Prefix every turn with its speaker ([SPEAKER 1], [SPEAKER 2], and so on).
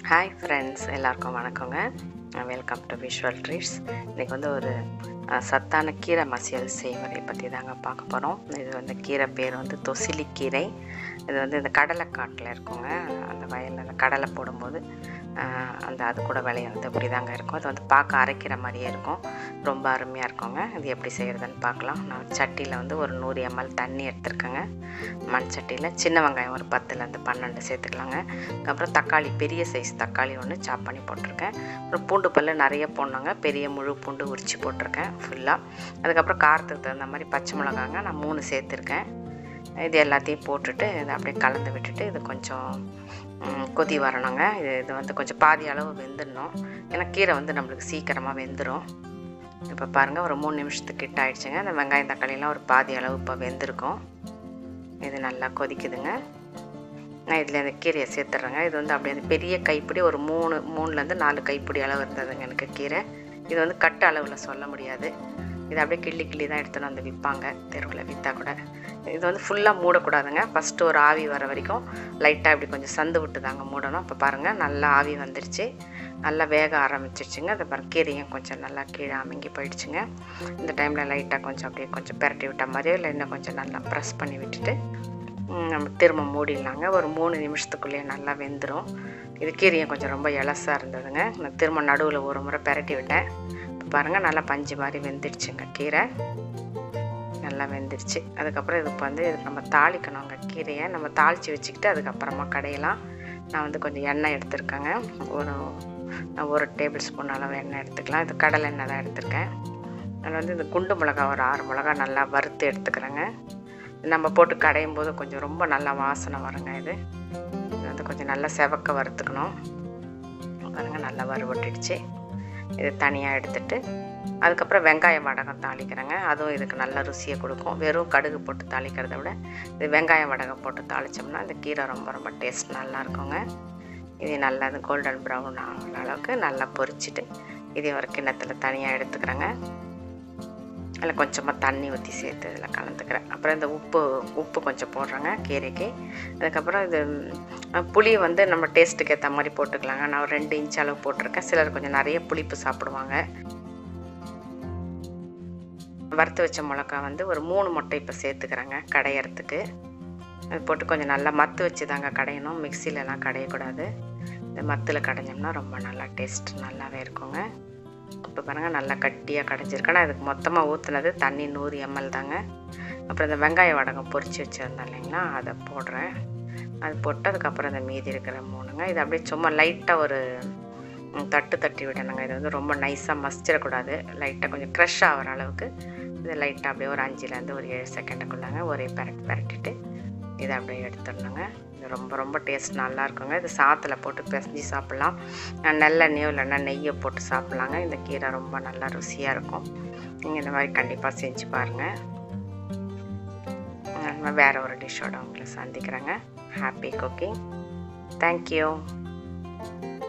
[SPEAKER 1] hi friends எல்லாருக்கும் வணக்கங்க welcome to visual treats இன்றைக்கி வந்து ஒரு அஹ், சத்தான கீரை மசியல் செய்முறை பற்றி தாங்க பார்க்க போகிறோம் இது வந்து கீரை பேர் வந்து தொசிலி கீரை இது வந்து இந்த கடலைக்காட்டில் இருக்குங்க அந்த வயலில் அந்த கடலை போடும்போது அஹ், அந்த அது கூட விளைய வந்து இப்படி தாங்க இருக்கும் அது வந்து பார்க்க அரைக்கிற மாதிரியே இருக்கும் ரொம்ப அருமையாக இருக்குங்க இது எப்படி செய்கிறதுன்னு பார்க்கலாம் நான் சட்டியில் வந்து ஒரு நூறு எம்எல் தண்ணி எடுத்துருக்கேங்க மண் சட்டியில் சின்ன வெங்காயம் ஒரு பத்துலேருந்து பன்னெண்டு சேர்த்துக்கலாங்க அதுக்கப்புறம் தக்காளி பெரிய சைஸ் தக்காளி ஒன்று சாப் பண்ணி போட்டிருக்கேன் அப்புறம் பூண்டு பல்லு நிறைய போடணுங்க பெரிய முழு பூண்டு உரித்து போட்டிருக்கேன் ஃபுல்லாக அதுக்கப்புறம் காரத்துக்கு தகுந்த மாதிரி பச்சை மிளகாங்க நான் மூணு சேர்த்துருக்கேன் இது எல்லாத்தையும் போட்டுட்டு இதை அப்படியே கலந்து விட்டுட்டு இது கொஞ்சம் ம், கொதி வரணுங்க இது இது வந்து கொஞ்சம் பாதி அளவு வெந்துடணும் ஏன்னா கீரை வந்து நம்மளுக்கு சீக்கிரமாக வெந்துடும் இப்போ பாருங்கள் ஒரு மூணு நிமிஷத்துக்கு கிட்ட ஆயிடுச்சுங்க அந்த வெங்காயம் தக்காளிலாம் ஒரு பாதி அளவு இப்போ வெந்திருக்கும் இது நல்லா கொதிக்குதுங்க நான் இதில் இந்த கீரையை சேர்த்துட்றேங்க இது வந்து அப்படியே அந்த பெரிய கைப்பிடி ஒரு மூணு மூணுலேருந்து நாலு கைப்பிடி அளவு இருந்ததுங்க எனக்கு கீரை இது வந்து கட்டு அளவில் சொல்ல முடியாது இது அப்படியே கிள்ளி கிள்ளி தான் எடுத்துன்னு வந்து விற்பாங்க தெருவில் விற்றா கூட இது வந்து ஃபுல்லாக மூடக்கூடாதுங்க ஃபஸ்ட்டு ஒரு ஆவி வர வரைக்கும் லைட்டாக இப்படி கொஞ்சம் சந்து விட்டு தாங்க மூடணும் இப்போ பாருங்கள் நல்லா ஆவி வந்துடுச்சு நல்லா வேக ஆரம்பிச்சிருச்சுங்க அதை பாருங்க கீரையும் கொஞ்சம் நல்லா கீழே அமுங்கி போயிடுச்சுங்க இந்த டைமில் லைட்டாக கொஞ்சம் அப்படியே கொஞ்சம் பெரட்டி விட்ட மாதிரியோ இல்லை இன்னும் கொஞ்சம் நல்லா ப்ரெஸ் பண்ணி விட்டுட்டு ம், நம்ம திரும்ப மூடிடலாங்க ஒரு மூணு நிமிஷத்துக்குள்ளேயே நல்லா வெந்துடும் இது கீரையும் கொஞ்சம் ரொம்ப இலசாக இருந்ததுங்க நான் திரும்ப நடுவில் ஒரு முறை பெரட்டி விட்டேன் இப்போ பாருங்கள் நல்லா பஞ்சு மாதிரி வெந்துடுச்சுங்க கீரை நல்லா வெந்துடுச்சு அதுக்கப்புறம் இதுக்கு வந்து இதுக்கு நம்ம தாளிக்கணுங்க கீரையை நம்ம தாளித்து வச்சுக்கிட்டு அதுக்கப்புறமா கடையலாம் நான் வந்து கொஞ்சம் எண்ணெய் எடுத்திருக்கேங்க ஒரு நான் ஒரு டேபிள் ஸ்பூன் அளவு எண்ணெய் எடுத்துக்கலாம் இது கடலை எண்ணெய் தான் எடுத்திருக்கேன் அதில் வந்து இந்த குண்டு மிளகா ஒரு ஆறு மிளகா நல்லா வறுத்து எடுத்துக்கிறேங்க நம்ம போட்டு கடையும் போது கொஞ்சம் ரொம்ப நல்லா வாசனை வருங்க இது இது வந்து கொஞ்சம் நல்லா செவக்க வறுத்துக்கணும் பாருங்கள் நல்லா வறுபட்டுடுச்சு இது தனியாக எடுத்துட்டு அதுக்கப்புறம் வெங்காயம் வடகம் தாளிக்கிறேங்க அதுவும் இதுக்கு நல்ல ருசியை கொடுக்கும் வெறும் கடுகு போட்டு தாளிக்கிறத விட இது வெங்காயம் வடகம் போட்டு தாளித்தோம்னா இந்த கீரை ரொம்ப ரொம்ப டேஸ்ட் நல்லா இருக்குங்க இது நல்லா இது கோல்டன் ப்ரௌன் ஆகிற அளவுக்கு நல்லா பொரிச்சிட்டு இது ஒரு கிண்ணத்தில் தனியாக எடுத்துக்கிறேங்க அதில் கொஞ்சமாக தண்ணி ஊற்றி சேர்த்து இதில் கலந்துக்கிறேன் அப்புறம் இந்த உப்பு உப்பு கொஞ்சம் போடுறேங்க கீரைக்கு அதுக்கப்புறம் இது ம், புளி வந்து நம்ம டேஸ்ட்டுக்கு ஏற்ற மாதிரி போட்டுக்கலாங்க நான் ஒரு ரெண்டு இன்ச் அளவு போட்டிருக்கேன் சிலர் கொஞ்சம் நிறைய புளிப்பு சாப்பிடுவாங்க வறுத்து வச்ச மிளகா வந்து ஒரு மூணு முட்டை இப்போ சேர்த்துக்கிறேங்க கடையறதுக்கு அது போட்டு கொஞ்சம் நல்லா மத்து வச்சு தாங்க கடையணும் மிக்சிலலாம் கடையக்கூடாது இந்த மத்தில் கடைஞ்சோம்னா ரொம்ப நல்லா டேஸ்ட் நல்லாவே இருக்குங்க இப்போ பாருங்கள் நல்லா கட்டியாக கடைஞ்சிருக்கு ஆனால் இதுக்கு மொத்தமாக ஊற்றுனது தண்ணி நூறு எம்எல் தாங்க அப்புறம் இந்த வெங்காய வடகம் பொரிச்சு வச்சுருந்தேன் இல்லைங்களா அதை போடுறேன் அது போட்டு அதுக்கப்புறம் இந்த மீதி இருக்கிற மூணுங்க இது அப்படியே சும்மா லைட்டாக ஒரு ம், தட்டு தட்டி விடணுங்க இது வந்து ரொம்ப நைஸாக மசிச்சிடக்கூடாது லைட்டாக கொஞ்சம் க்ரஷ் ஆகிற அளவுக்கு இது லைட்டாக அப்படியே ஒரு அஞ்சுலேருந்து ஒரு ஏழு செகண்டுக்குள்ளாங்க ஒரே பெரட்டு பெரட்டிட்டு இதை அப்படியே எடுத்துடணுங்க இது ரொம்ப ரொம்ப டேஸ்ட் நல்லா இருக்குங்க இது சாத்தில் போட்டு பிசைஞ்சு சாப்பிட்லாம் அஹ் நல்லெண்ணெயோ இல்லைன்னா நெய்யை போட்டு சாப்பிட்லாங்க இந்த கீரை ரொம்ப நல்லா ருசியாக இருக்கும் நீங்கள் இந்த மாதிரி கண்டிப்பாக செஞ்சு பாருங்கள் நம்ம வேறு ஒரு டிஷ்ஷோட உங்களை சந்திக்கிறேங்க ஹாப்பி குக்கிங் தேங்க்யூ